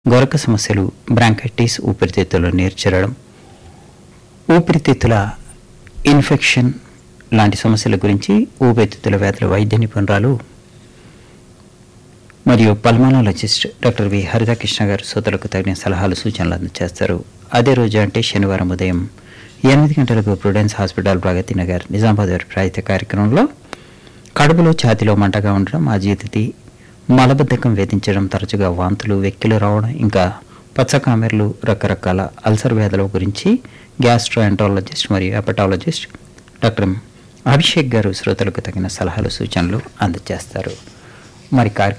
గొరక సమస్యలు బ్రాంకైటిస్ ఊపిరితిత్తులు నీర్చెరడం ఊపిరితిత్తుల ఇన్ఫెక్షన్ లాంటి సమస్యల గురించి ఊపిరితిత్తుల వ్యాధుల వైద్య నిపుణురాలు మరియు పల్మనాలజిస్ట్ డాక్టర్ వి హరితకృష్ణ గారు శ్రోతలకు తగిన సలహాలు సూచనలు అందజేస్తారు అదే రోజు అంటే శనివారం ఉదయం ఎనిమిది గంటలకు ప్రుడెన్స్ హాస్పిటల్ ప్రగతి నగర్ నిజామాబాద్ వారి ప్రాయిత కార్యక్రమంలో కడుపులో ఛాతిలో మంటగా ఉండడం అజీతిథి మలబద్ధకం వేధించడం తరచుగా వాంతులు వెక్కిలు రావడం ఇంకా పచ్చకామెర్లు రకరకాల అల్సర్ వ్యాధుల గురించి గ్యాస్ట్రోఎంట్రాలజిస్ట్ మరియు హెపటాలజిస్ట్ డాక్టర్ అభిషేక్ గారు శ్రోతలకు తగిన సలహాలు సూచనలు అందజేస్తారు మరి కార్య